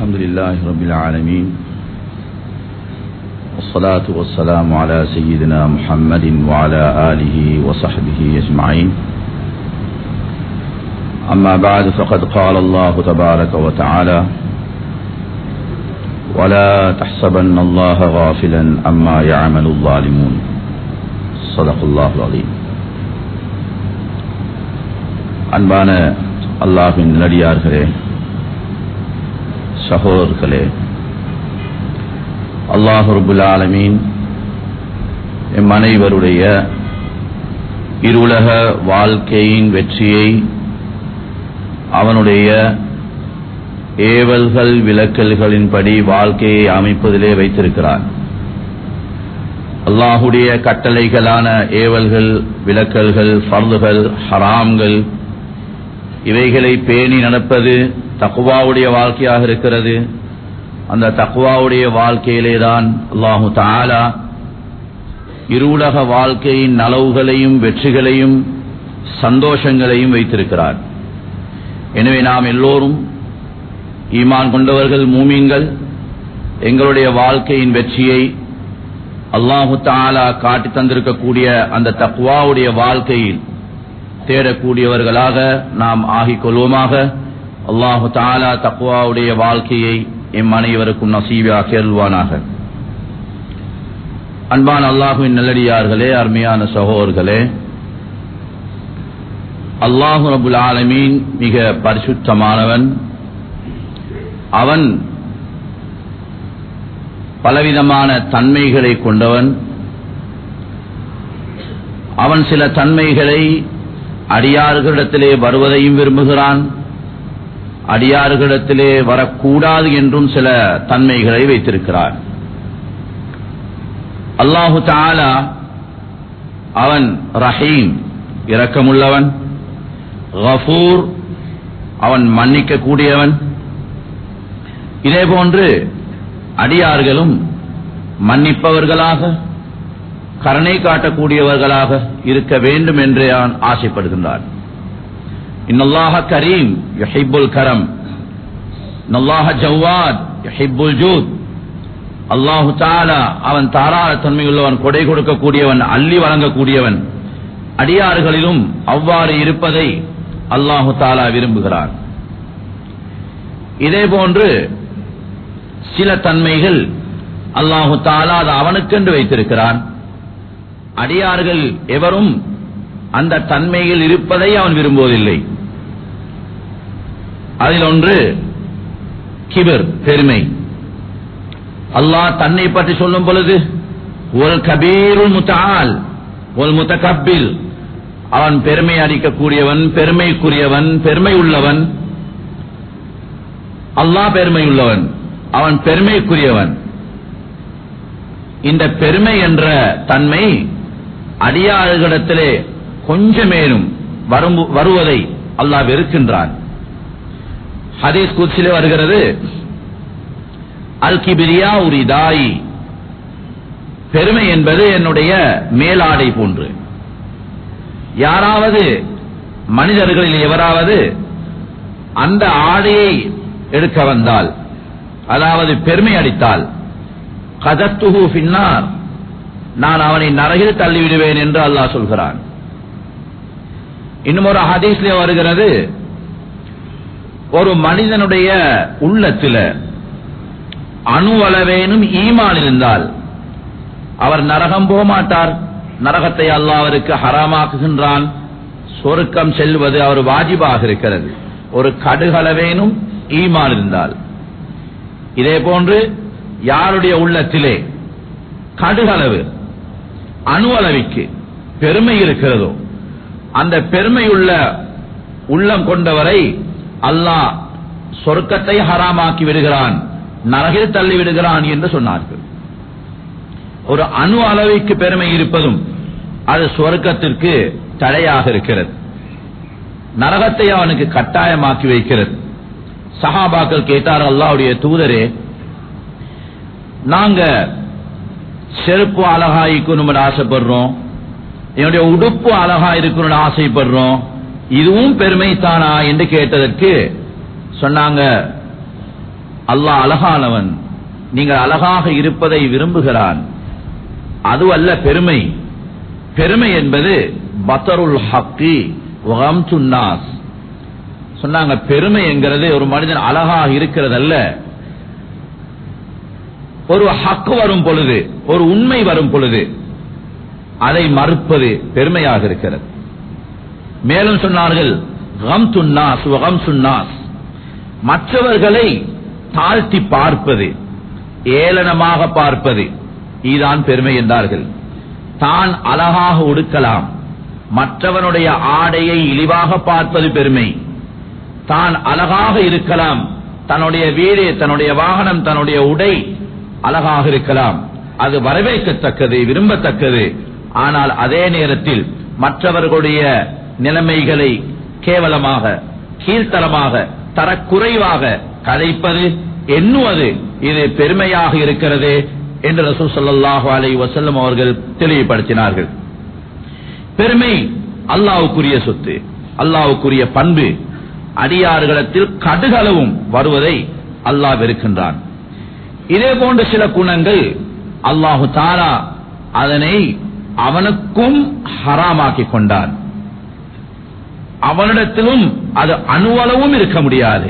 الحمد لله رب العالمين والصلاة والسلام على سيدنا محمد وعلى آله وصحبه أجمعين أما بعد فقد قال الله تبارك وتعالى ولا تحسبن الله غافلا عما يعمل الظالمون صدق الله العظيم அன்பான அல்லாஹின் நல்லடியார்களே சகோதரர்களே அல்லாஹ் ரபுல் ஆலமீன் எம் அனைவருடைய இருளக வாழ்க்கையின் வெற்றியை அவனுடைய ஏவல்கள் விலக்கல்களின்படி வாழ்க்கையை அமைப்பதிலே வைத்திருக்கிறான் அல்லாஹுடைய கட்டளைகளான ஏவல்கள் விலக்கல்கள் ஃபர்துகள் ஹராம்கள் இவைகளை பேணி நடப்பது தக்குவாவுடைய வாழ்க்கையாக இருக்கிறது அந்த தக்குவாவுடைய வாழ்க்கையிலே தான் அல்லாஹு தாலா இருவுலக வாழ்க்கையின் நலவுகளையும் வெற்றிகளையும் சந்தோஷங்களையும் வைத்திருக்கிறார் எனவே நாம் எல்லோரும் ஈமான் கொண்டவர்கள் மூமீன்கள் எங்களுடைய வாழ்க்கையின் வெற்றியை அல்லாஹு தாலா காட்டி தந்திருக்கக்கூடிய அந்த தக்குவாவுடைய வாழ்க்கையில் தேடக்கூடியவர்களாக நாம் ஆகிக் கொள்வோமாக அல்லாஹு தாலா தக்குவாவுடைய வாழ்க்கையை எம் அனைவருக்கும் நசீவாக எழுவானாக அன்பான் அல்லாஹுவின் நல்லடியார்களே அருமையான சகோதர்களே அல்லாஹு ரபுல் ஆலமீன் மிக பரிசுத்தமானவன் அவன் பலவிதமான தன்மைகளை கொண்டவன் அவன் சில தன்மைகளை அடியார்களிடத்திலே வருவதையும் விரும்புகிறான் அடியார்களிடத்திலே வரக்கூடாது என்றும் சில தன்மைகளை வைத்திருக்கிறான் அல்லாஹு தாலா அவன் ரஹீம் இரக்கமுள்ளவன் கஃபூர் அவன் மன்னிக்க கூடியவன் இதே போன்று அடியார்களும் மன்னிப்பவர்களாக கருணை காட்டக்கூடியவர்களாக இருக்க வேண்டும் என்று அவன் ஆசைப்படுகின்றான் இன்னல்லாஹ கரீம் யஹிப்புல் கரம் நல்லாஹ ஜவ்வாத் யஹிப்புல் ஜூத் அல்லாஹு தாலா அவன் தாராள தன்மையுள்ளவன் கொடை கொடுக்கக்கூடியவன் அள்ளி வழங்கக்கூடியவன் அடியார்களிலும் அவ்வாறு இருப்பதை அல்லாஹு தாலா விரும்புகிறான் இதே போன்று சில தன்மைகள் அல்லாஹு தாலா அது அவனுக்கென்று வைத்திருக்கிறான் அடியார்கள் எவரும் அந்த தன்மையில் இருப்பதை அவன் விரும்புவதில்லை அதில் ஒன்று கிபர் பெருமை அல்லாஹ் தன்னை பற்றி சொல்லும் பொழுது ஒல் கபீருல் முத்தால் ஒல் முத்தகப்பில் அவன் பெருமை அடிக்கக்கூடியவன் பெருமைக்குரியவன் பெருமை உள்ளவன் அல்லாஹ் பெருமை உள்ளவன் அவன் பெருமைக்குரியவன் இந்த பெருமை என்ற தன்மை அடியார்களிடத்திலே கொஞ்சமேனும் வருவதை அல்லாஹ் வெறுக்கின்றான் ஹதீஸ் குச்சிலே வருகிறது அல் கிபிரியா உரிதாய் பெருமை என்பது என்னுடைய மேலாடை போன்று யாராவது மனிதர்களில் எவராவது அந்த ஆடையை எடுக்க வந்தால் அதாவது பெருமை அடித்தால் கதத்துஹு பின்னார் நான் அவனை நரகில் தள்ளிவிடுவேன் என்று அல்லாஹ் சொல்கிறான் இன்னும் ஒரு ஹதீஸ்ல வருகிறது ஒரு மனிதனுடைய உள்ளத்தில் அணுவளவேனும் ஈமான் இருந்தால் அவர் நரகம் போக மாட்டார் நரகத்தை அல்லாஹ் அவருக்கு ஹராமாக்குகின்றான் சொருக்கம் செல்வது அவர் வாஜிபாக இருக்கிறது ஒரு கடுகளவேனும் ஈமான் இருந்தால் இதே போன்று யாருடைய உள்ளத்திலே கடுகளவு அணு அளவிற்கு பெருமை இருக்கிறதோ அந்த பெருமையுள்ள உள்ளம் கொண்டவரை அல்லாஹ் சொர்க்கத்தை ஹராமாக்கி விடுகிறான் நரகில் தள்ளி விடுகிறான் என்று சொன்னார்கள் ஒரு அணு அளவிற்கு பெருமை இருப்பதும் அது சொர்க்கத்திற்கு தடையாக இருக்கிறது நரகத்தை அவனுக்கு கட்டாயமாக்கி வைக்கிறது சஹாபாக்கள் கேட்டார் அல்லாவுடைய தூதரே நாங்க செருப்பு அழகா இருக்கணும்னு ஆசைப்படுறோம் என்னுடைய உடுப்பு அழகா இருக்கணும்னு ஆசைப்படுறோம் இதுவும் பெருமை தானா என்று கேட்டதற்கு சொன்னாங்க அல்லாஹ் அழகானவன் நீங்கள் அழகாக இருப்பதை விரும்புகிறான் அதுவல்ல பெருமை பெருமை என்பது பத்தருல் ஹக்கி நாஸ் சொன்னாங்க பெருமை என்கிறது ஒரு மனிதன் அழகாக இருக்கிறதல்ல ஒரு ஹக்கு வரும் பொழுது ஒரு உண்மை வரும் பொழுது அதை மறுப்பது பெருமையாக இருக்கிறது மேலும் சொன்னார்கள் கம் துன்னாஸ் வகம் சுன்னாஸ் மற்றவர்களை தாழ்த்தி பார்ப்பது ஏளனமாக பார்ப்பது இதுதான் பெருமை என்றார்கள் தான் அழகாக உடுக்கலாம் மற்றவனுடைய ஆடையை இழிவாக பார்ப்பது பெருமை தான் அழகாக இருக்கலாம் தன்னுடைய வீடு தன்னுடைய வாகனம் தன்னுடைய உடை அழகாக இருக்கலாம் அது வரவேற்கத்தக்கது விரும்பத்தக்கது ஆனால் அதே நேரத்தில் மற்றவர்களுடைய நிலைமைகளை கேவலமாக கீழ்த்தரமாக தரக்குறைவாக கதைப்பது எண்ணுவது இது பெருமையாக இருக்கிறது என்று ரசூல் ஸல்லல்லாஹு அலைஹி வஸல்லம் அவர்கள் தெளிவுபடுத்தினார்கள் பெருமை அல்லாஹ்வுக்குரிய சொத்து அல்லாஹ்வுக்குரிய பண்பு அடியார்களிடத்தில் கடுகளவும் வருவதை அல்லாஹ் வெறுக்கின்றான் இதே போன்ற சில குணங்கள் அல்லாஹு தாரா அதனை அவனுக்கும் ஹராமாக்கி கொண்டான் அவனிடத்திலும் அது அணுவளவும் இருக்க முடியாது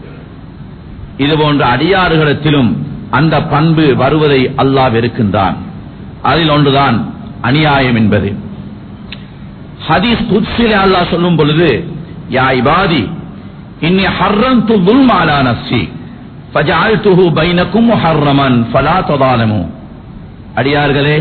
இது போன்ற அடியாறுகளிடத்திலும் அந்த பண்பு வருவதை அல்லாஹ் வெறுக்கின்றான் அதில் ஒன்றுதான் அநியாயம் என்பது ஹதீஸ் குத்சிலே அல்லாஹ் சொல்லும் பொழுது யா இபாதி இன்னி ஹர்ரந்து துல்ம அலா நஃப்ஸி ஃபஜஅல்துஹு பைனக்கும் முஹர்ரமன் ஃபலா ததாலமு அடியார்களே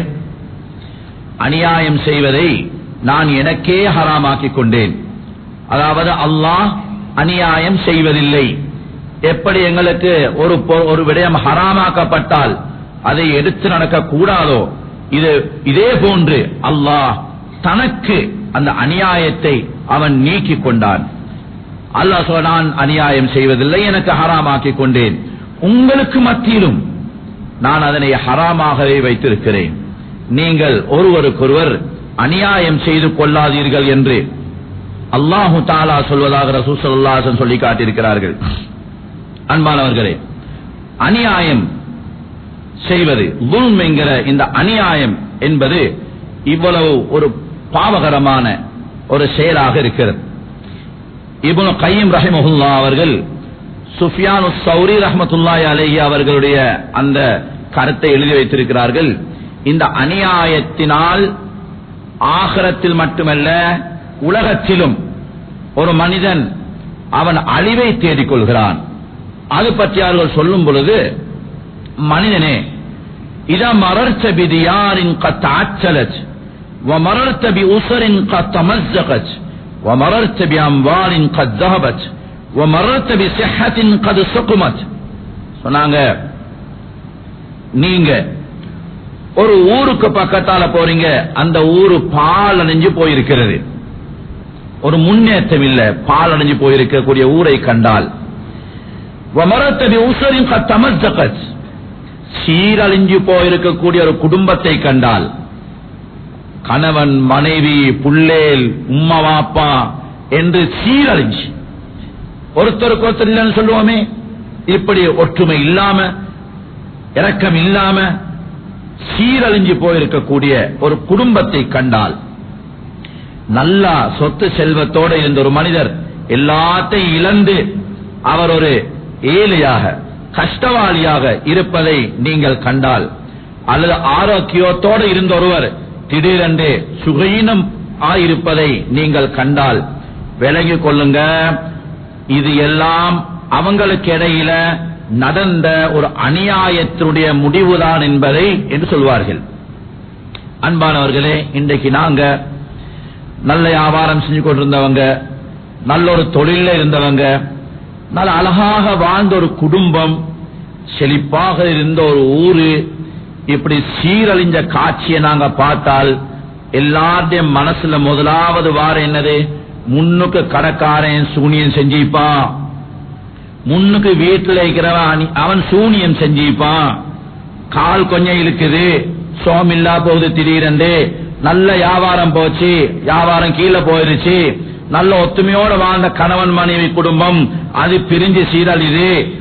அநியாயம் செய்வதை நான் எனக்கே ஹராமாக்கிக் கொண்டேன் அதாவது அல்லாஹ் அநியாயம் செய்வதில்லை எப்படி எங்களுக்கு ஒரு பொ- ஒரு விடயம் ஹராமாக்கப்பட்டால் அதை எடுத்து நடக்க கூடாதோ இது இதே போன்று அல்லாஹ் தனக்கு அந்த அநியாயத்தை அவன் நீக்கிக் கொண்டான் அல்லாஹ் சொல்ல நான் அநியாயம் செய்வதில்லை எனக்கு ஹராமாக்கிக் கொண்டேன் உங்களுக்கு மத்தியிலும் நான் அதனை ஹராமாகவே வைத்திருக்கிறேன் நீங்கள் ஒருவருக்கொருவர் அநியாயம் செய்து கொள்ளாதீர்கள் என்று அல்லாஹு தாலா சொல்வதாக ரசூல் ஸல்லல்லாஹு அலைஹி வஸல்லம் சொல்லி காட்டியிருக்கிறார்கள் அன்பானவர்களே அநியாயம் செய்வது துல்ம் என்கிற இந்த அநியாயம் என்பது இவ்வளவு ஒரு பாவகரமான ஒரு செயலாக இருக்கிறது இப்னு கையம் ரஹிமஹுல்லா அவர்கள் சுஃபியானு சௌரி ரஹ்மத்துல்லாஹி அலைஹி அவர்களுடைய அந்த கருத்தை எழுதி வைத்திருக்கிறார்கள் இந்த அநியாயத்தினால் ஆகரத்தில் மட்டுமல்ல உலகத்திலும் ஒரு மனிதன் அவன் அழிவை தேடிக் கொள்கிறான் அது பற்றி அவர்கள் சொல்லும் பொழுது மனிதனே இதா மரர்த்த பிதியாரின் கத் ஆச்சலச் ومررت بأسر قد تمزقت ومررت بأموال قد ذهبت ومررت بصحة قد سقمت சொன்னாங்க நீங்க ஒரு ஊருக்கு பக்கத்தால போறீங்க அந்த ஊரு பால் அணிஞ்சு போயிருக்கிறது ஒரு முன்னேற்றம் இல்ல பால் அணிஞ்சு போயிருக்கக்கூடிய ஊரை கண்டால் ومررت بأسر قد تمزقت சீரழிஞ்சு போயிருக்கக்கூடிய ஒரு குடும்பத்தை கண்டால் கணவன் மனைவி புள்ளேல் உம்மா வாப்பா என்று சீரழிஞ்சு ஒருத்தருக்கு ஒருத்தர் இல்லைன்னு சொல்லுவோமே இப்படி ஒற்றுமை இல்லாம இரக்கம் இல்லாம சீரழிஞ்சு போயிருக்கக்கூடிய ஒரு குடும்பத்தை கண்டால் நல்லா சொத்து செல்வத்தோட இருந்த ஒரு மனிதர் எல்லாத்தையும் இழந்து அவர் ஒரு ஏழையாக கஷ்டவாளியாக இருப்பதை நீங்கள் கண்டால் அல்லது ஆரோக்கியத்தோடு இருந்த ஒருவர் திடீரென்று சுகீனம் ஆயிருப்பதை நீங்கள் கண்டால் விலகிக் கொள்ளுங்க இது எல்லாம் அவங்களுக்கு இடையில நடந்த ஒரு அநியாயத்தினுடைய முடிவுதான் என்பதை என்று சொல்வார்கள் அன்பானவர்களே இன்றைக்கு நாங்க நல்ல வியாபாரம் செஞ்சு கொண்டிருந்தவங்க நல்ல ஒரு தொழில இருந்தவங்க நல்ல அழகாக வாழ்ந்த ஒரு குடும்பம் செழிப்பாக இருந்த ஒரு ஊரு இப்படி சீரழிஞ்ச காட்சியை நாங்க பார்த்தால் எல்லாருடைய மனசுல முதலாவது வார என்னது முன்னுக்கு கடைக்காரன் சூனியம் செஞ்சிப்பான் முன்னுக்கு வீட்டுல இருக்கிறவன் அனி- அவன் சூனியம் செஞ்சிப்பான் கால் கொஞ்சம் இழுக்குது சோமில்லா போகுது திடீரென்று நல்ல வியாபாரம் போச்சு வியாபாரம் கீழே போயிருச்சு நல்ல ஒத்துமையோட வாழ்ந்த கணவன் மனைவி குடும்பம் அது பிரிஞ்சு சீரழிது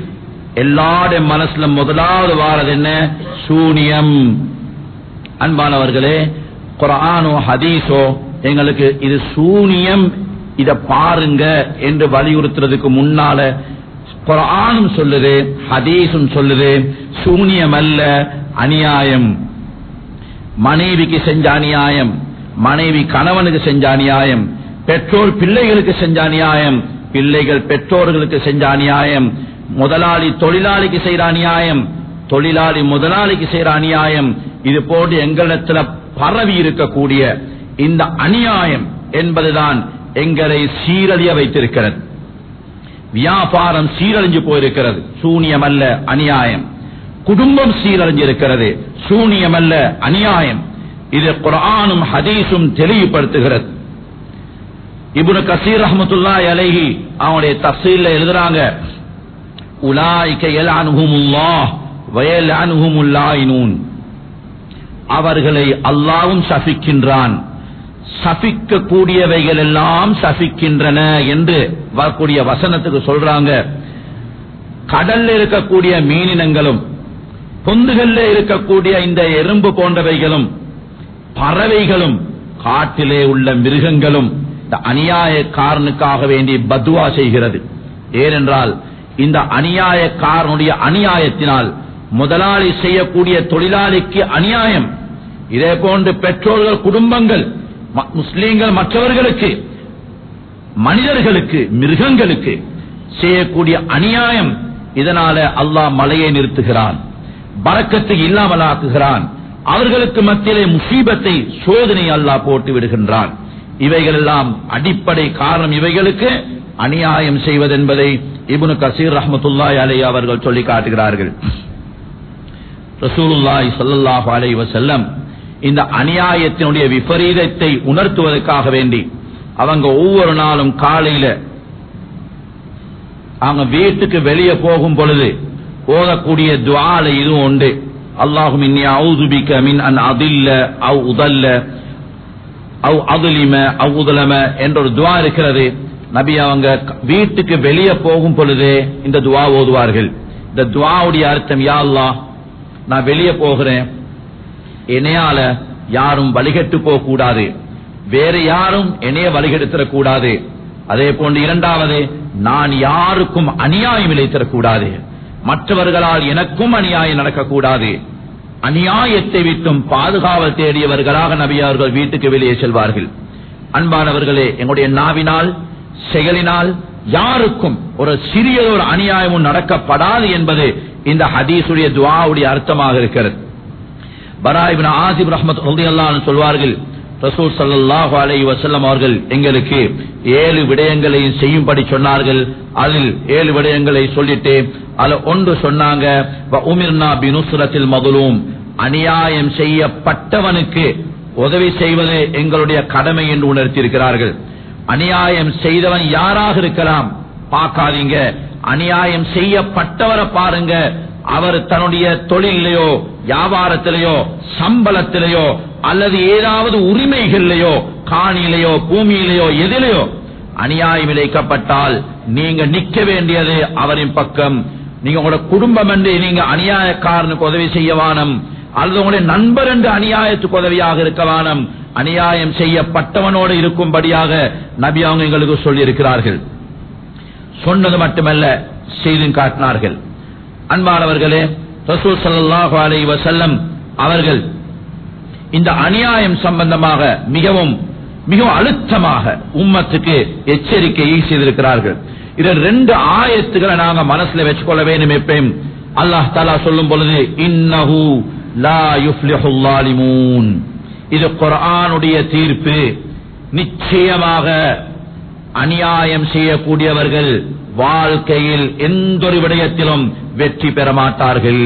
எல்லாருடைய மனசுல முதலாவது வாரது என்ன சூனியம் அன்பானவர்களே குரானோ ஹதீஸோ எங்களுக்கு இது சூனியம் இத பாருங்க என்று வலியுறுத்துறதுக்கு முன்னால குரானும் சொல்லுது ஹதீஸும் சொல்லுது சூனியம் அல்ல அநியாயம் மனைவிக்கு செஞ்ச அநியாயம் மனைவி கணவனுக்கு செஞ்ச அநியாயம் பெற்றோர் பிள்ளைகளுக்கு செஞ்ச அநியாயம் பிள்ளைகள் பெற்றோர்களுக்கு செஞ்ச அநியாயம் முதலாளி தொழிலாளிக்கு செய்யற அநியாயம் தொழிலாளி முதலாளிக்கு செய்யற அநியாயம் இது போன்று எங்களிடத்துல பரவி இருக்கக்கூடிய இந்த அநியாயம் என்பதுதான் எங்களை சீரழிய வைத்திருக்கிறது வியாபாரம் சீரழிஞ்சு போயிருக்கிறது சூனியம் அல்ல அநியாயம் குடும்பம் சீரழிஞ்சிருக்கிறது சூனியம் அல்ல அநியாயம் இது குரானும் ஹதீஸும் தெளிவுபடுத்துகிறது இப்னு கசீர் ரஹ்மத்துல்லாஹி அலைஹி அவனுடைய தஃசீல்ல எழுதுறாங்க உலாய்க யல்அனுஹுமுல்லாஹ் வயல்அனுஹுமுல்லாயினூன் அவர்களை அல்லாவும் சபிக்கின்றான் சபிக்க கூடியவைகள் எல்லாம் சபிக்கின்றன என்று வரக்கூடிய வசனத்துக்கு சொல்றாங்க கடல்ல இருக்கக்கூடிய மீனினங்களும் பொந்துகள்ல இருக்கக்கூடிய இந்த எறும்பு போன்றவைகளும் பறவைகளும் காட்டிலே உள்ள மிருகங்களும் இந்த அநியாயக்காரனுக்காக வேண்டி பத்வா செய்கிறது ஏனென்றால் இந்த அநியாயக்காரனுடைய அநியாயத்தினால் முதலாளி செய்யக்கூடிய தொழிலாளிக்கு அநியாயம் இதே போன்று பெற்றோர்கள் குடும்பங்கள் ம- முஸ்லீம்கள் மற்றவர்களுக்கு மனிதர்களுக்கு மிருகங்களுக்கு செய்யக்கூடிய அநியாயம் இதனால அல்லாஹ் மலையை நிறுத்துகிறான் பறக்கத்தை இல்லாமல் ஆக்குகிறான் அவர்களுக்கு மத்தியிலே முசீபத்தை சோதனை அல்லாஹ் போட்டு விடுகின்றான் இவைகள் எல்லாம் அடிப்படை காரணம் இவைகளுக்கு அநியாயம் செய்வதென்பதை இப்னு கசீர் ரஹ்மத்துல்லாஹி அலைஹி அவர்கள் சொல்லி காட்டுகிறார்கள் ரசூலுல்லாஹி ஸல்லல்லாஹு அலைஹி வஸல்லம் இந்த அநியாயத்தினுடைய விபரீதத்தை உணர்த்துவதற்காக வேண்டி அவங்க ஒவ்வொரு நாளும் காலையில அவங்க வீட்டுக்கு வெளியே போகும் பொழுது ஓதக்கூடிய துவால இதுவும் உண்டு அல்லாஹும் இன்னி அவுது பிக்க மின் அன் அதில்ல அவ் உதல்ல அவ் அதுலிம அவ் உதலம என்ற ஒரு துவா இருக்கிறது நபி அவங்க வீட்டுக்கு வெளியே போகும் பொழுதே இந்த துவா ஓதுவார்கள் இந்த துவாவுடைய அர்த்தம் யா அல்லாஹ் நான் வெளியே போகிறேன் என்னையால யாரும் வழிகட்டு போக கூடாது வேற யாரும் என்னைய வழிகெடுத்திடக் கூடாது அதே போன்று இரண்டாவது நான் யாருக்கும் அநியாயம் இழைத்திடக்கூடாது மற்றவர்களால் எனக்கும் அநியாயம் நடக்கக்கூடாது அநியாயத்தை விட்டும் பாதுகாவல் தேடியவர்களாக நபி அவர்கள் வீட்டுக்கு வெளியே செல்வார்கள் அன்பானவர்களே எங்களுடைய நாவினால் செயலினால் யாருக்கும் ஒரு சிறிய ஒரு அநியாயமும் நடக்கப்படாது என்பது இந்த ஹதீஸுடைய துவாவுடைய அர்த்தமாக இருக்கிறது பராயிபின் ஆசிப் ரஹமத் ரலியல்லாஹு சொல்வார்கள் ரசூல் ஸல்லல்லாஹு அலைஹி வஸல்லம் அவர்கள் எங்களுக்கு ஏழு விடயங்களை செய்யும்படி சொன்னார்கள் அதில் ஏழு விடயங்களை சொல்லிட்டு அதுல ஒன்று சொன்னாங்க வ உமிர்னா பினுஸ்ரத்தில் மதுலூம் அநியாயம் செய்யப்பட்டவனுக்கு உதவி செய்வது எங்களுடைய கடமை என்று உணர்த்தியிருக்கிறார்கள் அநியாயம் செய்தவன் யாராக இருக்கலாம் பார்க்காதீங்க அநியாயம் செய்யப்பட்டவரை பாருங்க அவர் தன்னுடைய தொழிலையோ வியாபாரத்திலேயோ சம்பளத்திலேயோ அல்லது ஏதாவது உரிமைகளிலேயோ காணியிலேயோ பூமியிலேயோ எதிலேயோ அநியாயம் இழைக்கப்பட்டால் நீங்க நிக்க வேண்டியது அவரின் பக்கம் நீங்க உங்களோட குடும்பம் என்று நீங்க அநியாயக்காரனுக்கு உதவி செய்ய வானம் அல்லது உங்களுடைய நண்பர் என்று அநியாயத்துக்கு உதவியாக இருக்க வானம் அநியாயம் செய்யப்பட்டவனோடு இருக்கும்படியாக நபி அவங்க எங்களுக்கு சொல்லி இருக்கிறார்கள் சொன்னது மட்டுமல்ல செய்தும் காட்டினார்கள் அன்பானவர்களே ரசூல் ஸல்லல்லாஹு அலைஹி வஸல்லம் அவர்கள் இந்த அநியாயம் சம்பந்தமாக மிகவும் மிகவும் அழுத்தமாக உம்மத்துக்கு எச்சரிக்கையை செய்திருக்கிறார்கள் இதில் ரெண்டு ஆயத்துக்களை நாங்க மனசுல வச்சுக்கொள்ள வேண்டும் எப்பயும் அல்லாஹ் தாலா சொல்லும் பொழுது இன்னஹு லா யுஃப்லிஹுல் லாலிமூன் இது குர்ஆனுடைய தீர்ப்பு நிச்சயமாக அநியாயம் செய்யக்கூடியவர்கள் வாழ்க்கையில் எந்த ஒரு விடயத்திலும் வெற்றி பெற மாட்டார்கள்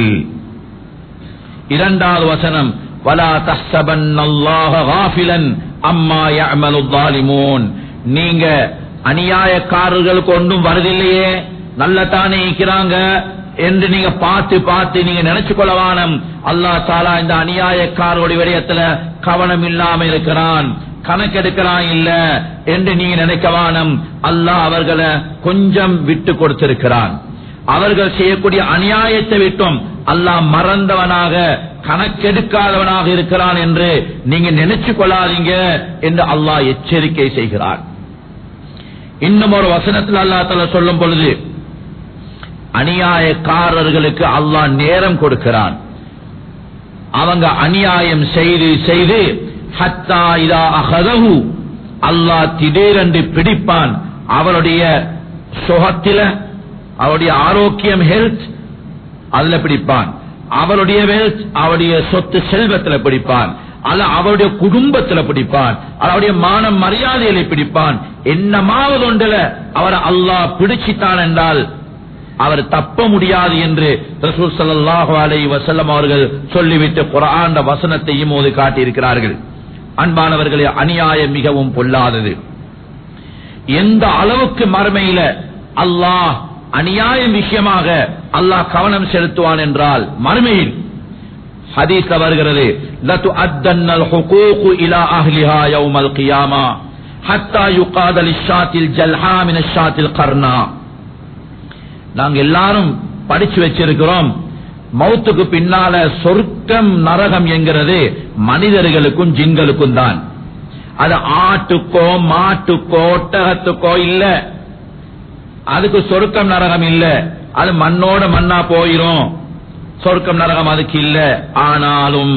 இரண்டாவது வசனம் வலா தஹ்சபன்னல்லாஹ காஃபிலன் அம்மா யஅமலு ஸாலிமூன் நீங்க அநியாயக்காரர்களுக்கு ஒன்றும் வருதில்லையே நல்லதானே இருக்கிறாங்க என்று நீங்க பார்த்து பார்த்து நீங்க நினைச்சு கொள்ளவானம் அல்லாஹ் தாலா இந்த அநியாயக்காரருடைய விடயத்துல கவனம் இல்லாம இருக்கிறான் கணக்கெடுக்கிறான் இல்ல என்று நீங்க நினைக்கவானம் அல்லாஹ் அவர்களை கொஞ்சம் விட்டு கொடுத்திருக்கிறான் அவர்கள் செய்யக்கூடிய அநியாயத்தை விட்டும் அல்லாஹ் மறந்தவனாக கணக்கெடுக்காதவனாக இருக்கிறான் என்று நீங்க நினைச்சு கொள்ளாதீங்க என்று அல்லாஹ் எச்சரிக்கை செய்கிறான் இன்னும் ஒரு வசனத்தில் அல்லாஹ் தஆலா சொல்லும் பொழுது அநியாயக்காரர்களுக்கு அல்லாஹ் நேரம் கொடுக்கிறான் அவங்க அநியாயம் செய்து செய்து ஹத்தா இதா அகதஹு அல்லாஹ் திடீரென்று பிடிப்பான் அவருடைய சுகத்தில அவருடைய ஆரோக்கியம் ஹெல்த் அதுல பிடிப்பான் அவருடைய வெல்த் அவருடைய சொத்து செல்வத்துல பிடிப்பான் அல்ல அவருடைய குடும்பத்துல பிடிப்பான் அவருடைய மான மரியாதையில பிடிப்பான் என்னமாவது ஒன்றுல அவர் அல்லாஹ் பிடிச்சிட்டான் என்றால் அவர் தப்ப முடியாது என்று ரசூல் ஸல்லல்லாஹு அலைஹி வஸல்லம் அவர்கள் சொல்லிவிட்டு குர்ஆன் வசனத்தையும் ஓதி காட்டியிருக்கிறார்கள் அன்பானவர்களே அநியாயம் மிகவும் பொல்லாதது எந்த அளவுக்கு மறுமையில அல்லாஹ் அநியாயம் விஷயமாக அல்லாஹ் கவனம் செலுத்துவான் என்றால் மறுமையில் ஹதீஸ்ல வருகிறது லத்து அத்தன்னல் ஹுகூகு இலா அஹ்லிஹா யௌமல் கியாமா ஹத்தா யுகாத லிஷாத்தில் ஜல்ஹா மின ஷாத்தில் கர்னா நாங்க எல்லாரும் படிச்சு வச்சிருக்கிறோம் மௌத்துக்கு பின்னால சொர்க்கம் நரகம் என்கிறது மனிதர்களுக்கும் ஜின்களுக்கும் தான் அது ஆட்டுக்கோ மாட்டுக்கோ ஒட்டகத்துக்கோ இல்ல அதுக்கு சொர்க்கம் நரகம் இல்ல அது மண்ணோட மண்ணா போயிரும் சொர்க்கம் நரகம் அதுக்கு இல்ல ஆனாலும்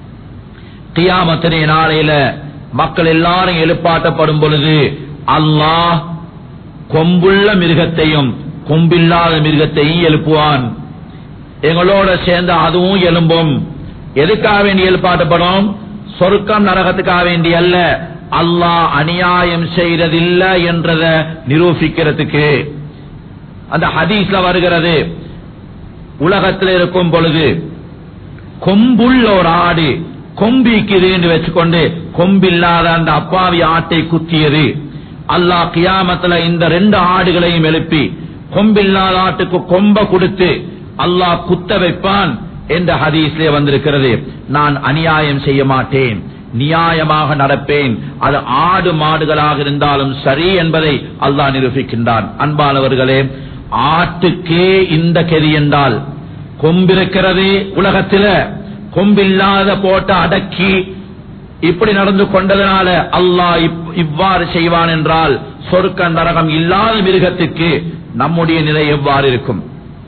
கியாமத்தினை நாளையில மக்கள் எல்லாரும் எழுப்பாட்டப்படும் பொழுது அல்லாஹ் கொம்புள்ள மிருகத்தையும் கொம்பில்லாத மிருகத்தையும் எழுப்புவான் எங்களோட சேர்ந்து அதுவும் எலும்பும் எதுக்காக வேண்டி எழுப்பாட்டப்படும் சொர்க்கம் நரகத்துக்காக வேண்டி அல்ல அல்லாஹ் அநியாயம் செய்யறதில்ல என்றத நிரூபிக்கிறதுக்கு அந்த ஹதீஸ்ல வருகிறது உலகத்தில் இருக்கும் பொழுது கொம்புள்ள ஒரு ஆடு கொம்பிக்குது என்று வச்சுக்கொண்டு கொம்பில்லாத அந்த அப்பாவி ஆட்டை குத்தியது அல்லாஹ் கியாமத்துல இந்த ரெண்டு ஆடுகளையும் எழுப்பி கொம்பில்லாத ஆட்டுக்கு கொம்ப கொடுத்து அல்லாஹ் குத்த வைப்பான் என்ற ஹதீஸ்லே வந்திருக்கிறது நான் அநியாயம் செய்ய மாட்டேன் நியாயமாக நடப்பேன் அது ஆடு மாடுகளாக இருந்தாலும் சரி என்பதை அல்லாஹ் நிரூபிக்கின்றான் அன்பானவர்களே ஆட்டுக்கே இந்த கெதி என்றால் கொம்பிருக்கிறது உலகத்தில கொம்பில்லாத போட்டு அடக்கி இப்படி நடந்து கொண்டதனால அல்லாஹ் இப்- இவ்வாறு செய்வான் என்றால் சொர்க்க நரகம் இல்லாத மிருகத்துக்கு நம்முடைய நிலை எவ்வாறு இருக்கும்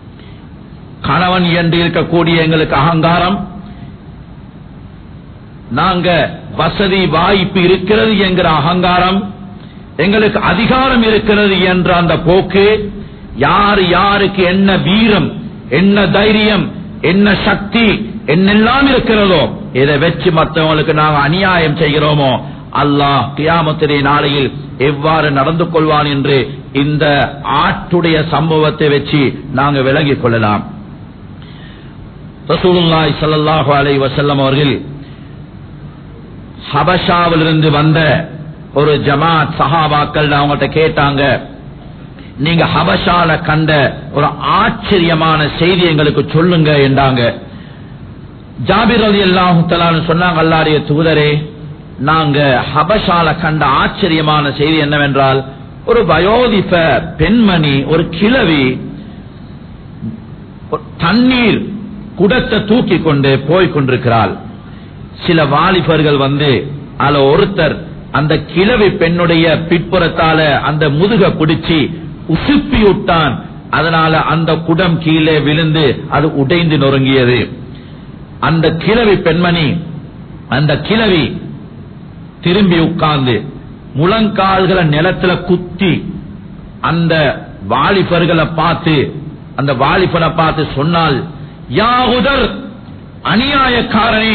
கணவன் என்று இருக்கக்கூடிய எங்களுக்கு அகங்காரம் நாங்க வசதி வாய்ப்பு இருக்கிறது என்கிற அகங்காரம் எங்களுக்கு அதிகாரம் இருக்கிறது என்ற அந்த போக்கு யார் யாருக்கு என்ன வீரம் என்ன தைரியம் என்ன சக்தி என்னெல்லாம் இருக்கிறதோ இதை வச்சு மற்றவங்களுக்கு நாங்க அநியாயம் செய்கிறோமோ அல்லாஹ் கியாமத்திரை நாளையில் எவ்வாறு நடந்து கொள்வான் என்று இந்த ஆட்டுடைய சம்பவத்தை வச்சு நாங்க விளங்கிக் கொள்ளலாம் ரசூலுல்லாஹி ஸல்லல்லாஹு அலைஹி வஸல்லம் அவர்கள் ஹபஷாவிலிருந்து வந்த ஒரு ஜமாத் சஹாபாக்கள் அவங்கள்ட்ட கேட்டாங்க நீங்க ஹபஷால கண்ட ஒரு ஆச்சரியமான செய்தி எங்களுக்கு சொல்லுங்க என்றாங்க ஜாபிர் ரதி அல்லாஹு சொன்னாங்க அல்லாடைய தூதரே நாங்க ஹபஷால கண்ட ஆச்சரியமான செய்தி என்னவென்றால் ஒரு வயோதிப பெண்மணி ஒரு கிழவி ஒரு தண்ணீர் குடத்தை தூக்கி கொண்டு போய் கொண்டிருக்கிறாள் சில வாலிபர்கள் வந்து அதுல ஒருத்தர் அந்த கிழவி பெண்ணுடைய பிற்புறத்தால அந்த முதுக பிடிச்சி உசுப்பி விட்டான் அதனால அந்த குடம் கீழே விழுந்து அது உடைந்து நொறுங்கியது அந்த கிழவி பெண்மணி அந்த கிழவி திரும்பி உட்கார்ந்து முழங்கால்களை நிலத்துல குத்தி அந்த வாலிபர்களை பார்த்து அந்த வாலிபனை பார்த்து சொன்னால் யாகுதர் அநியாயக்காரனே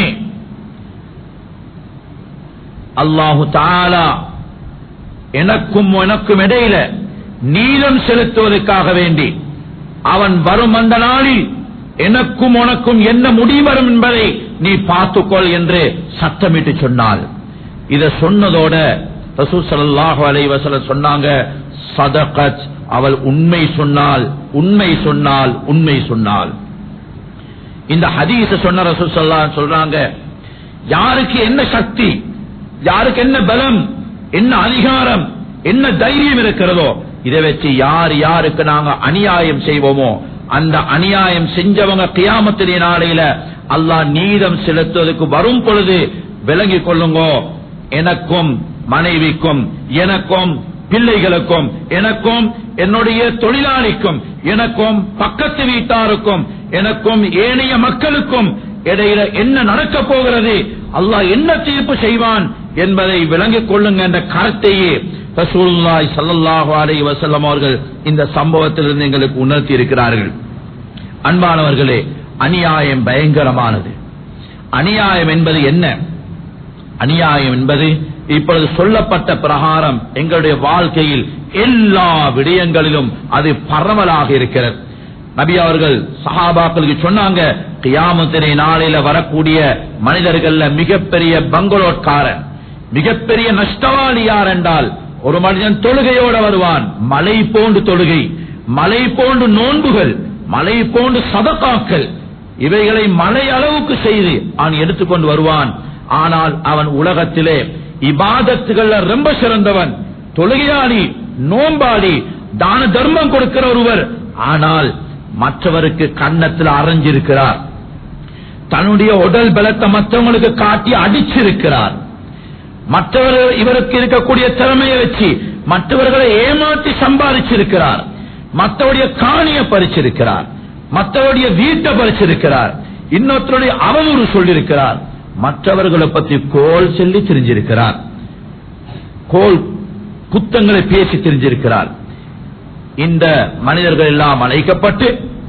அல்லாஹு தாலா எனக்கும் உனக்கும் இடையில நீதம் செலுத்துவதற்காக வேண்டி அவன் வரும் அந்த நாளில் எனக்கும் உனக்கும் என்ன முடிவு வரும் என்பதை நீ பார்த்துக்கொள் என்று சத்தமிட்டு சொன்னாள் இத சொன்னதோட ரசூல் ஸல்லல்லாஹு அலைஹி வஸல்லம் சொன்னாங்க சதகத் அவள் உண்மை சொன்னால் உண்மை சொன்னால் உண்மை சொன்னால் இந்த ஹதீஸ சொன்ன ரசூல் ஸல்லல்லாஹு அலைஹி வஸல்லம் சொல்றாங்க யாருக்கு என்ன சக்தி யாருக்கு என்ன பலம் என்ன அதிகாரம் என்ன தைரியம் இருக்கிறதோ இதை வச்சு யார் யாருக்கு நாங்க அநியாயம் செய்வோமோ அந்த அநியாயம் செஞ்சவங்க கியாமத்திலே நாளையில அல்லாஹ் நீதம் செலுத்துவதற்கு வரும் பொழுது விளங்கிக் கொள்ளுங்கோ எனக்கும் மனைவிக்கும் எனக்கும் பிள்ளைகளுக்கும் எனக்கும் என்னுடைய தொழிலாளிக்கும் எனக்கும் பக்கத்து வீட்டாருக்கும் எனக்கும் ஏனைய மக்களுக்கும் இடையில என்ன நடக்க போகிறது அல்லாஹ் என்ன தீர்ப்பு செய்வான் என்பதை விளங்கிக் கொள்ளுங்க என்ற கருத்தையே ரசூலுல்லாஹி ஸல்லல்லாஹு அலைஹி வஸல்லம் அவர்கள் இந்த சம்பவத்திலிருந்து எங்களுக்கு உணர்த்தி இருக்கிறார்கள் அன்பானவர்களே அநியாயம் பயங்கரமானது அநியாயம் என்பது என்ன அநியாயம் என்பது இப்பொழுது சொல்லப்பட்ட பிரகாரம் எங்களுடைய வாழ்க்கையில் எல்லா விடயங்களிலும் அது பரவலாக இருக்கிறது நபி அவர்கள் சஹாபாக்களுக்கு சொன்னாங்க கியாமத்தினை நாளையில வரக்கூடிய மனிதர்கள்ல மிகப்பெரிய பங்களோட்காரன் மிகப்பெரிய நஷ்டவாளி யார் என்றால் ஒரு மனிதன் தொழுகையோட வருவான் மலை போன்று தொழுகை மலை போன்று நோன்புகள் மலை போன்று சதக்காக்கள் இவைகளை மலை அளவுக்கு செய்து அவன் எடுத்துக்கொண்டு வருவான் ஆனால் அவன் உலகத்திலே இபாதத்துகள்ல ரொம்ப சிறந்தவன் தொழுகையாளி நோம்பாளி தான தர்மம் கொடுக்கிற ஒருவர் ஆனால் மற்றவருக்கு கன்னத்தில் அரைஞ்சிருக்கிறார் தன்னுடைய உடல் பலத்தை மற்றவங்களுக்கு காட்டி அடிச்சிருக்கிறார் மற்றவர் இவருக்கு இருக்கக்கூடிய திறமையை வச்சு மற்றவர்களை ஏமாற்றி சம்பாதிச்சிருக்கிறார் மற்றவருடைய காணிய பறிச்சிருக்கிறார் மற்றவருடைய வீட்டை பறிச்சிருக்கிறார் இன்னொருத்தருடைய அவதூறு சொல்லியிருக்கிறார் மற்றவர்களை பற்றி கோல் சொல்லி தெரிஞ்சிருக்கிறார் கோல் குத்தங்களை பேசி தெரிஞ்சிருக்கிறார் இந்த மனிதர்கள் எல்லாம் அழைக்கப்பட்டு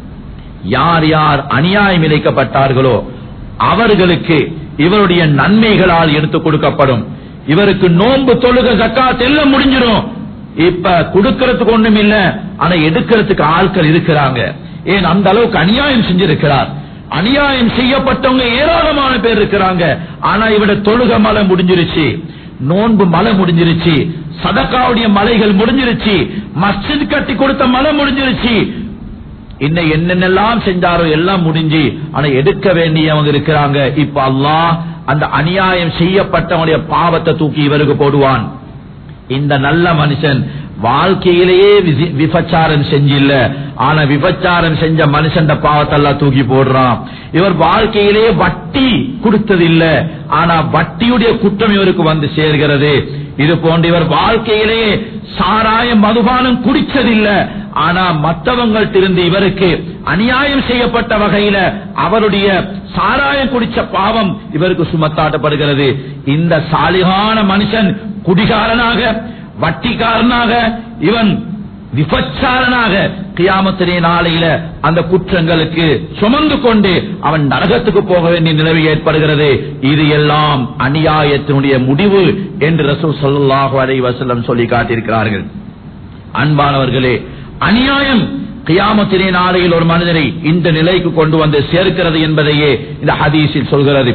யார் யார் அநியாயம் இழைக்கப்பட்டார்களோ அவர்களுக்கு இவருடைய நன்மைகளால் எடுத்துக் கொடுக்கப்படும் இவருக்கு நோன்பு தொழுக ஜக்காத் எல்லாம் முடிஞ்சிடும் இப்ப கொடுக்கறதுக்கு ஒண்ணும் இல்ல ஆனா எடுக்கிறதுக்கு ஆட்கள் இருக்கிறாங்க ஏன் அந்த அளவுக்கு அநியாயம் செஞ்சிருக்கிறார் அநியாயம் செய்யப்பட்டவங்க ஏராளமான பேர் இருக்கிறாங்க ஆனா இவட தொழுக மலை முடிஞ்சிருச்சு நோன்பு மலை முடிஞ்சிருச்சு சதக்காவுடைய மலைகள் முடிஞ்சிருச்சு மஸ்ஜித் கட்டி கொடுத்த மலை முடிஞ்சிருச்சு இன்னும் என்னென்னலாம் செஞ்சாரோ எல்லாம் முடிஞ்சு ஆனா எடுக்க வேண்டியவங்க இருக்கிறாங்க இப்ப அல்லாஹ் அந்த அநியாயம் செய்யப்பட்டவனுடைய பாவத்தை தூக்கி இவருக்கு போடுவான் இந்த நல்ல மனுஷன் வாழ்க்கையிலேயே விசி- விபச்சாரம் செஞ்சில்ல ஆனா விபச்சாரம் செஞ்ச மனுஷன் பாவத்தெல்லாம் தூக்கி போடுறான் இவர் வாழ்க்கையிலேயே வட்டி கொடுத்ததில்ல ஆனா வட்டியுடைய குற்றம் இவருக்கு வந்து சேர்கிறது இது போன்று இவர் வாழ்க்கையிலேயே சாராய மதுபானம் குடிச்சதில்ல ஆனா மற்றவங்கள்ட்டிருந்து இவருக்கு அநியாயம் செய்யப்பட்ட வகையில அவருடைய சாராயம் குடிச்ச பாவம் இவருக்கு சுமத்தாட்டப்படுகிறது இந்த சாலிகான மனுஷன் குடிகாரனாக வட்டிக்காரனாக இவன் விபச்சாரனாக கியாமத்தினே நாளையில அந்த குற்றங்களுக்கு சுமந்து கொண்டு அவன் நரகத்துக்கு போக வேண்டிய நிலைமை ஏற்படுகிறது இது எல்லாம் அநியாயத்தினுடைய முடிவு என்று ரசூல் ஸல்லல்லாஹு அலைஹி வஸல்லம் சொல்லி காட்டியிருக்கிறார்கள் அன்பானவர்களே அநியாயம் கியாமத்தினே நாளையில் ஒரு மனிதனை இந்த நிலைக்கு கொண்டு வந்து சேர்க்கிறது என்பதையே இந்த ஹதீஸில் சொல்கிறது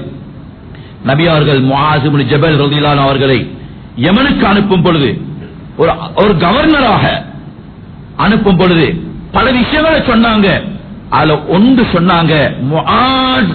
நபி அவர்கள் முஆசிபுல் ஜபல் ரலியல்லாஹு அவர்களை யமனுக்கு அனுப்பும் பொழுது ஒரு ஒரு கவர்னராக அனுப்பும் பொழுது பல விஷயங்களை சொன்னாங்க அதுல ஒன்று சொன்னாங்க முஆஸ்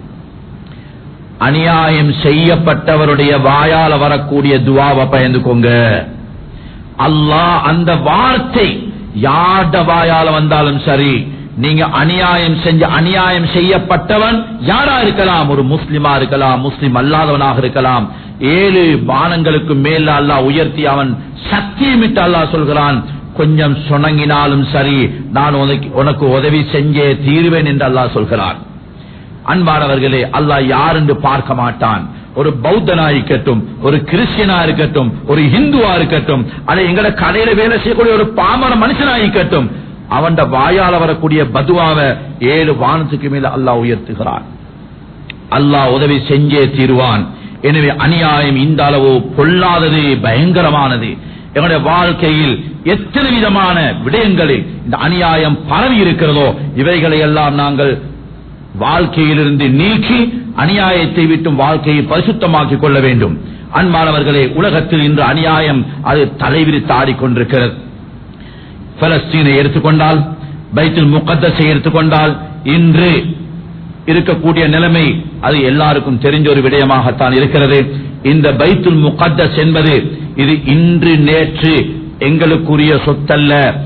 அநியாயம் செய்யப்பட்டவருடைய வாயால வரக்கூடிய துவாவை பயந்துக்கோங்க அல்லாஹ் அந்த வார்த்தை யார்ட வாயால வந்தாலும் சரி நீங்க அநியாயம் செஞ்ச அநியாயம் செய்யப்பட்டவன் யாரா இருக்கலாம் ஒரு முஸ்லிமா இருக்கலாம் முஸ்லிம் அல்லாதவனாக இருக்கலாம் ஏழு வானங்களுக்கு மேல அல்லாஹ் உயர்த்தி அவன் சத்தியமிட்டு அல்லாஹ் சொல்கிறான் கொஞ்சம் சுணங்கினாலும் சரி நான் உனக்கு உனக்கு உதவி செஞ்சே தீருவேன் என்று அல்லாஹ் சொல்கிறான் அன்பானவர்களே அல்லாஹ் யார் என்று பார்க்க மாட்டான் ஒரு பௌத்தனா இருக்கட்டும் ஒரு கிறிஸ்டியனா இருக்கட்டும் ஒரு இந்துவா இருக்கட்டும் அல்ல எங்கட கடையில வேலை செய்யக்கூடிய ஒரு பாமர மனுஷனா இருக்கட்டும் அவன் வாயால வரக்கூடிய பதுவாவை ஏழு வானத்துக்கு மேல அல்லாஹ் உயர்த்துகிறான் அல்லாஹ் உதவி செஞ்சே தீருவான் எனவே அநியாயம் இந்த அளவு பொல்லாதது பயங்கரமானது எங்களுடைய வாழ்க்கையில் எத்தனை விதமான விடயங்களில் இந்த அநியாயம் பரவி இருக்கிறதோ இவைகளை எல்லாம் நாங்கள் வாழ்க்கையிலிருந்து நீக்கி அநியாயத்தை விட்டும் வாழ்க்கையை பரிசுத்தமாக்கிக் கொள்ள வேண்டும் அன்பானவர்களே உலகத்தில் இன்று அநியாயம் அது தலைவிரித்து ஆடிக்கொண்டிருக்கிறது பலஸ்தீனை எடுத்துக்கொண்டால் பைத்துல் முகத்தஸை எடுத்துக்கொண்டால் இன்று இருக்கக்கூடிய நிலைமை அது எல்லாருக்கும் தெரிஞ்ச ஒரு விடயமாகத்தான் இருக்கிறது இந்த பைத்துல் முகத்தஸ் என்பது இது இன்று நேற்று எங்களுக்குரிய சொத்தல்ல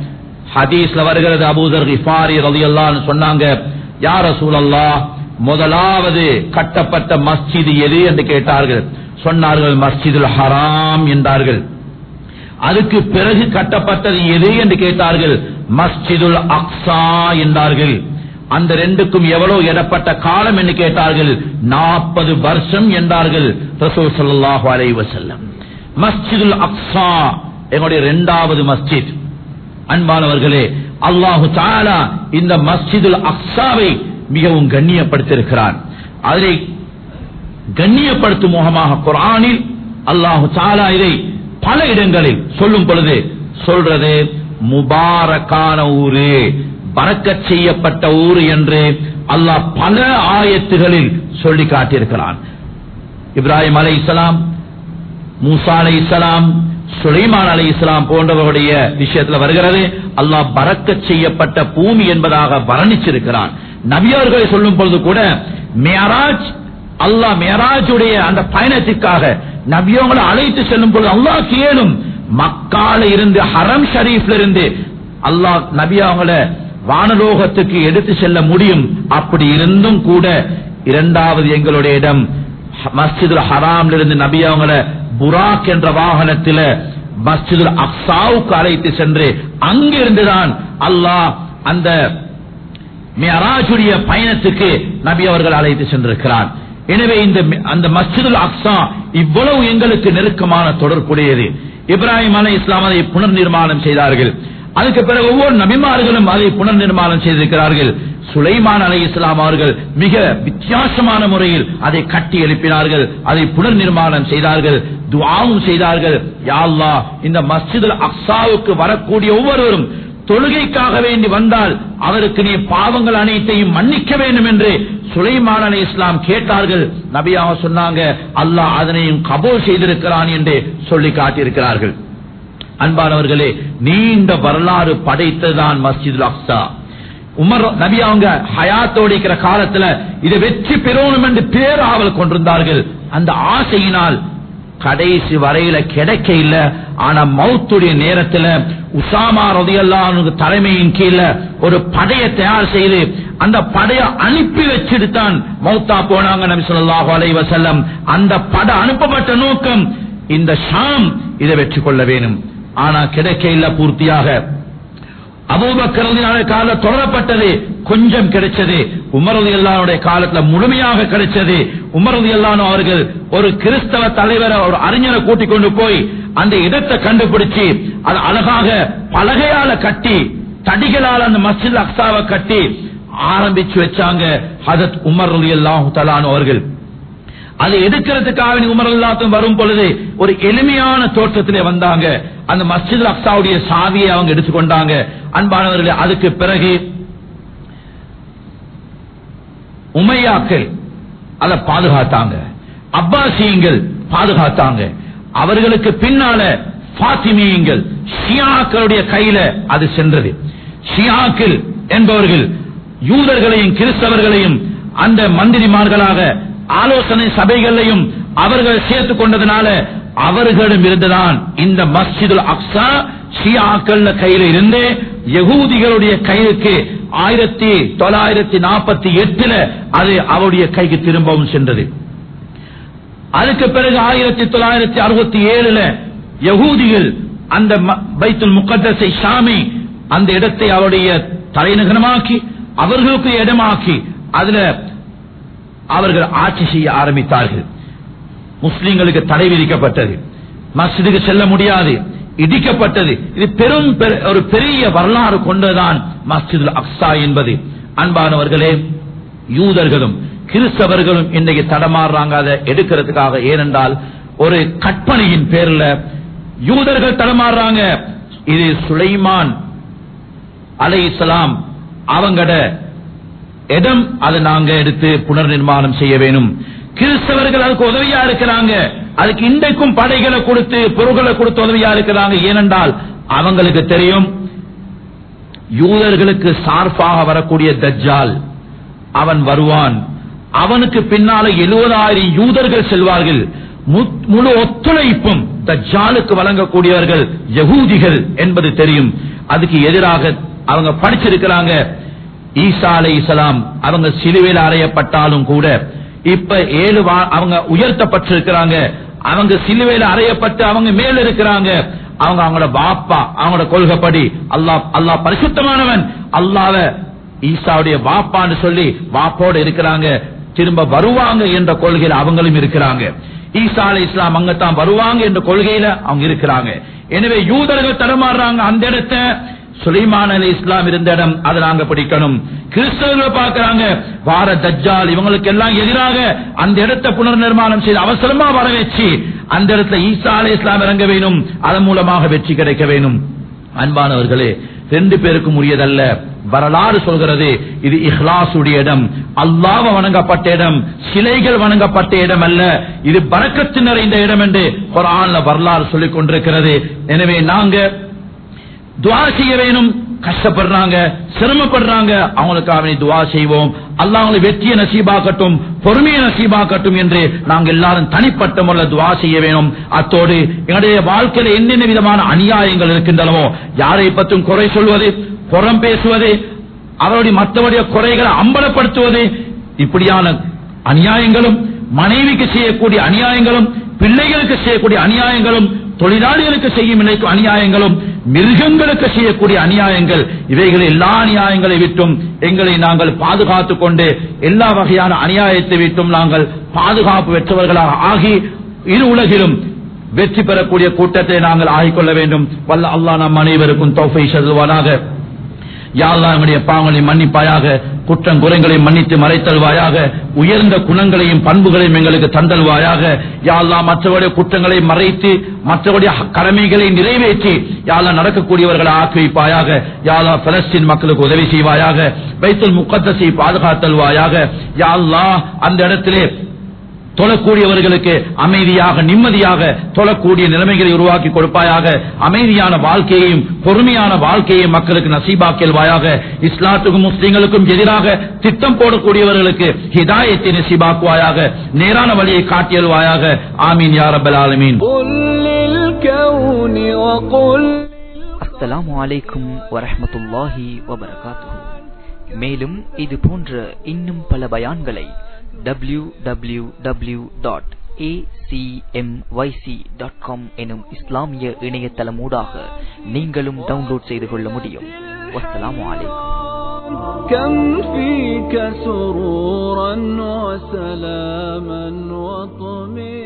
ஹதீஸ்ல வருகிறது அபூதர் கிஃபாரி ரலியல்லாஹு சொன்னாங்க யார் ரசூலல்லாஹ் முதலாவது கட்டப்பட்ட மஸ்ஜித் எது என்று கேட்டார்கள் சொன்னார்கள் மஸ்ஜிதுல் ஹராம் என்றார்கள் அதுக்கு பிறகு கட்டப்பட்டது எது என்று கேட்டார்கள் மஸ்ஜிதுல் அக்ஸா என்றார்கள் அந்த ரெண்டுக்கும் எவ்வளவு இடப்பட்ட காலம் என்று கேட்டார்கள் நாற்பது வருஷம் என்றார்கள் ரசூல் ஸல்லல்லாஹு அலைஹி வஸல்லம் மஸ்ஜிதுல் அக்ஸா எங்களுடைய இரண்டாவது மஸ்ஜித் அன்பானவர்களே அல்லாஹு தாலா இந்த மஸ்ஜிதுல் அக்ஸாவை மிகவும் கண்ணியப்படுத்தியிருக்கிறான் அதை கண்ணியப்படுத்தும் முகமாக குர்ஆனில் அல்லாஹு தாலா இதை பல இடங்களில் சொல்லும் பொழுது சொல்றது முபாரக்கான ஊரு பறக்கச் செய்யப்பட்ட ஊர் என்று அல்லாஹ் பல ஆயத்துகளில் சொல்லி காட்டியிருக்கிறான் இப்ராஹிம் அலை இஸ்லாம் மூசா அலை இஸ்லாம் சுலைமான் அலை இஸ்லாம் போன்றவர்களுடைய விஷயத்துல வருகிறது அல்லாஹ் பறக்கச் செய்யப்பட்ட பூமி என்பதாக வர்ணிச்சிருக்கிறான் நபியர்களை சொல்லும் பொழுது கூட மேராஜ் அல்லாஹ் மேராஜுடைய அந்த பயணத்திற்காக நபியவங்களை அழைத்து செல்லும் பொழுது அல்லாஹ் கேளும் மக்கால இருந்து ஹரம் ஷரீஃப்ல இருந்து அல்லாஹ் நபி அவங்கள வானலோகத்துக்கு எடுத்து செல்ல முடியும் அப்படி இருந்தும் கூட இரண்டாவது எங்களுடைய இடம் மஸ்ஜிதுல் ஹராம்ல இருந்து நபி அவங்கள புராக் என்ற வாகனத்தில் மஸ்ஜிதுல் அக்ஸாவுக்கு அழைத்து சென்று அங்கிருந்துதான் அல்லாஹ் அந்த மியராஜுடைய பயணத்துக்கு நபி அவர்கள் அழைத்து சென்றிருக்கிறார் எனவே இந்த அந்த மஸ்ஜிதுல் அக்ஸா இவ்வளவு எங்களுக்கு நெருக்கமான தொடர்புடையது இப்ராஹிம் அலை இஸ்லாம் அதை புனர் நிர்மாணம் செய்தார்கள் அதுக்கு பிறகு ஒவ்வொரு நபிமார்களும் அதை புனர் நிர்மாணம் செய்திருக்கிறார்கள் சுலைமான் அலை இஸ்லாம் அவர்கள் மிக வித்தியாசமான முறையில் அதை கட்டி எழுப்பினார்கள் அதை புனர் நிர்மாணம் செய்தார்கள் துவாவும் செய்தார்கள் யா அல்லாஹ் இந்த மஸ்ஜிதுல் அக்ஸாவுக்கு வரக்கூடிய ஒவ்வொருவரும் தொழுகைக்காக வேண்டி வந்தால் அவருக்கு நீ பாவங்கள் அனைத்தையும் மன்னிக்க வேண்டும் என்று சுலைமான் அலி இஸ்லாம் கேட்டார்கள் நபியாக சொன்னாங்க அல்லாஹ் அதனையும் கபோல் செய்திருக்கிறான் என்று சொல்லி காட்டியிருக்கிறார்கள் அன்பானவர்களே நீண்ட வரலாறு படைத்ததான் மஸ்ஜிதுல் அக்ஸா உமர் நபி அவங்க ஹயாத்தோடு இருக்கிற காலத்துல இதை வெற்றி பெறணும் என்று பேராவல் கொண்டிருந்தார்கள் அந்த ஆசையினால் கடைசி வரையில கிடைக்க இல்ல ஆனா மௌத்துடைய நேரத்துல உசாமா ரதியல்லானுக்கு தலைமையின் கீழ ஒரு படையை தயார் செய்து அந்த படையை அனுப்பி வச்சுட்டு தான் மௌத்தா போனாங்க நபி ஸல்லல்லாஹு அலைஹி வஸல்லம் அந்த படை அனுப்பப்பட்ட நோக்கம் இந்த ஷாம் இதை வெற்றி கொள்ள வேணும் ஆனா கிடைக்க இல்ல பூர்த்தியாக அபூபக்கரதினால கால தொடரப்பட்டது கொஞ்சம் கிடைச்சது உமரது எல்லாருடைய காலத்துல முழுமையாக கிடைச்சது உமரது எல்லாரும் அவர்கள் ஒரு கிறிஸ்தவ தலைவரை ஒரு அறிஞரை கூட்டிக் கொண்டு போய் அந்த இடத்தை கண்டுபிடிச்சு அது அழகாக பலகையால கட்டி தடிகளால் அந்த மஸ்ஜித் அக்ஸாவை கட்டி ஆரம்பிச்சு வச்சாங்க ஹதத் உமர் ரலி அல்லாஹு அவர்கள் அதை எடுக்கிறதுக்காக உமர் அல்லாத்தும் வரும் பொழுது ஒரு எளிமையான தோற்றத்திலே வந்தாங்க அந்த மஸ்ஜித் அக்ஸாவுடைய சாவியை அவங்க எடுத்துக்கொண்டாங்க அன்பானவர்களே அதுக்கு பிறகு உமையாக்கள் அதை பாதுகாத்தாங்க அப்பாசியங்கள் பாதுகாத்தாங்க அவர்களுக்கு பின்னால பாத்திமியங்கள் ஷியாக்களுடைய கையில அது சென்றது ஷியாக்கள் என்பவர்கள் யூதர்களையும் கிறிஸ்தவர்களையும் அந்த மந்திரிமார்களாக ஆலோசனை சபைகளையும் அவர்கள் சேர்த்துக் கொண்டதுனால அவர்களிடம் இருந்துதான் இந்த மஸ்ஜிதுல் அக்ஸா ஷியாக்கள் கையில இருந்து யகூதிகளுடைய கைக்கு ஆயிரத்தி தொள்ளாயிரத்தி நாற்பத்தி எட்டுல அது அவருடைய கைக்கு திரும்பவும் சென்றது அதுக்கு பிறகு ஆயிரத்தி தொள்ளாயிரத்தி அறுபத்தி ஏழுல யகூதிகள் அந்த ம- பைத்துல் முகத்தஸை ஷாமி அந்த இடத்தை அவருடைய தலைநகரமாக்கி அவர்களுக்கு இடமாக்கி அதுல அவர்கள் ஆட்சி செய்ய ஆரம்பித்தார்கள் முஸ்லிம்களுக்கு தடை விதிக்கப்பட்டது மஸ்ஜிதுக்கு செல்ல முடியாது இடிக்கப்பட்டது இது பெரும் பெரு- ஒரு பெரிய வரலாறு கொண்டதான் மஸ்ஜிதுல் அக்ஸா என்பது அன்பானவர்களே யூதர்களும் கிறிஸ்தவர்களும் இன்றைக்கு தடமாறுறாங்க அதை எடுக்கிறதுக்காக ஏனென்றால் ஒரு கற்பனையின் பேர்ல யூதர்கள் தடமாறுறாங்க இது சுலைமான் அலை இஸ்லாம் அவங்கட இடம் அதை நாங்க எடுத்து புனர் நிர்மாணம் செய்ய வேணும் கிறிஸ்தவர்கள் அதுக்கு உதவியா இருக்கிறாங்க அதுக்கு இன்றைக்கும் படைகளை கொடுத்து பொருள்களை கொடுத்து உதவியா இருக்கிறாங்க ஏனென்றால் அவங்களுக்கு தெரியும் யூதர்களுக்கு சார்பாக வரக்கூடிய தஜ்ஜால் அவன் வருவான் அவனுக்கு பின்னால எழுபதாயிரம் யூதர்கள் செல்வார்கள் மு- முழு ஒத்துழைப்பும் தஜ்ஜாலுக்கு வழங்கக்கூடியவர்கள் யகூதிகள் என்பது தெரியும் அதுக்கு எதிராக அவங்க படிச்சிருக்கிறாங்க ஈசா அலை இஸ்லாம் அவங்க சிலுவையில் அறையப்பட்டாலும் கூட இப்ப ஏழு வா- அவங்க உயர்த்தப்பட்டிருக்கிறாங்க அவங்க சிலுவையில் அறையப்பட்டு அவங்க மேல இருக்கிறாங்க அவங்க அவங்களோட பாப்பா அவங்களோட கொள்கைப்படி அல்லாஹ் அல்லாஹ் பரிசுத்தமானவன் அல்லாஹ்வ ஈசாவுடைய பாப்பான்னு சொல்லி பாப்போட இருக்கிறாங்க திரும்ப வருவாங்க என்ற கொள்கையில அவங்களும் இருக்கிறாங்க ஈசா அலை இஸ்லாம் அங்கத்தான் வருவாங்க என்ற கொள்கையில அவங்க இருக்கிறாங்க எனவே யூதர்கள் தடமாறுறாங்க அந்த இடத்த சுலைமான் அலி இஸ்லாம் இருந்த இடம் அதை நாங்க பிடிக்கணும் கிறிஸ்தவர்கள் பார்க்கறாங்க வார தஜ்ஜால் இவங்களுக்கு எல்லாம் எதிராக அந்த இடத்தை புனர் நிர்மாணம் செய்து அவசரமா வர வச்சு அந்த இடத்துல ஈசா அலி இஸ்லாம் இறங்க வேணும் அதன் மூலமாக வெற்றி கிடைக்க வேணும் அன்பானவர்களே ரெண்டு பேருக்கும் உரியதல்ல வரலாறு சொல்கிறது இது இஹ்லாசுடைய இடம் அல்லாஹ் வணங்கப்பட்ட இடம் சிலைகள் வணங்கப்பட்ட இடம் அல்ல இது பறக்கத்து நிறைந்த இடம் என்று குர்ஆன்ல வரலாறு சொல்லிக் கொண்டிருக்கிறது எனவே நாங்க துவா செய்ய வேணும் கஷ்டப்படுறாங்க சிரமப்படுறாங்க அவங்களுக்கு அவனை துவா செய்வோம் அல்லாஹ் அவங்களை வெற்றியை நசீபாக்கட்டும் பொறுமையை நசீபாக்கட்டும் என்று நாங்கள் எல்லாரும் தனிப்பட்ட முறையில் துவா செய்ய வேணும் அத்தோடு எங்களுடைய வாழ்க்கையில என்னென்ன விதமான அநியாயங்கள் இருக்கின்றனவோ யாரை பற்றும் குறை சொல்வது புறம் பேசுவது அவருடைய மற்றவருடைய குறைகளை அம்பலப்படுத்துவது இப்படியான அநியாயங்களும் மனைவிக்கு செய்யக்கூடிய அநியாயங்களும் பிள்ளைகளுக்கு செய்யக்கூடிய அநியாயங்களும் தொழிலாளிகளுக்கு செய்யும் நினைக்கும் அநியாயங்களும் மிருகங்களுக்கு செய்யக்கூடிய அநியாயங்கள் இவைகள் எல்லா அநியாயங்களை விட்டும் எங்களை நாங்கள் பாதுகாத்துக் கொண்டு எல்லா வகையான அநியாயத்தை விட்டும் நாங்கள் பாதுகாப்பு பெற்றவர்களாக ஆகி இரு உலகிலும் வெற்றி பெறக்கூடிய கூட்டத்தை நாங்கள் ஆகிக்கொள்ள வேண்டும் வல்ல அல்லாஹ் நம் அனைவருக்கும் தௌஃபை செல்வானாக யாழ்லா நம்முடைய பாவங்களை மன்னிப்பாயாக குற்றம் குறைகளை மன்னித்து மறைத்தல்வாயாக உயர்ந்த குணங்களையும் பண்புகளையும் எங்களுக்கு தந்தல்வாயாக யாழ்லா மற்றவருடைய குற்றங்களை மறைத்து மற்றவருடைய கடமைகளை நிறைவேற்றி யாழ்லா நடக்கக்கூடியவர்களை ஆக்கி வைப்பாயாக யாழ்லா பலஸ்தீன் மக்களுக்கு உதவி செய்வாயாக பைத்துல் முக்கத்தத்தை பாதுகாத்தல்வாயாக யாழ்லா அந்த இடத்திலே தொழக்கூடியவர்களுக்கு அமைதியாக நிம்மதியாக தொழக்கூடிய நிலைமைகளை உருவாக்கி கொடுப்பாயாக அமைதியான வாழ்க்கையையும் பொறுமையான வாழ்க்கையையும் மக்களுக்கு நசீபாக்கியல்வாயாக இஸ்லாத்துக்கும் முஸ்லிம்களுக்கும் எதிராக திட்டம் போடக்கூடியவர்களுக்கு ஹிதாயத்தை நசீபாக்குவாயாக நேரான வழியை காட்டியல்வாயாக ஆமீன் யாரபல் ஆலமீன் قل للكون وقل அஸ்ஸலாமு அலைக்கும் வரஹ்மத்துல்லாஹி வபரகாத்துஹு மேலும் இது போன்ற இன்னும் பல பயான்களை டபிள்யூ டபிள்யூ டபிள்யூ டாட் எனும் இஸ்லாமிய இணையதளமூடாக நீங்களும் டவுன்லோட் செய்து கொள்ள முடியும் வஸ்ஸலாமு அலைக்கும் كم فيك سرورا وسلاما وطمئنا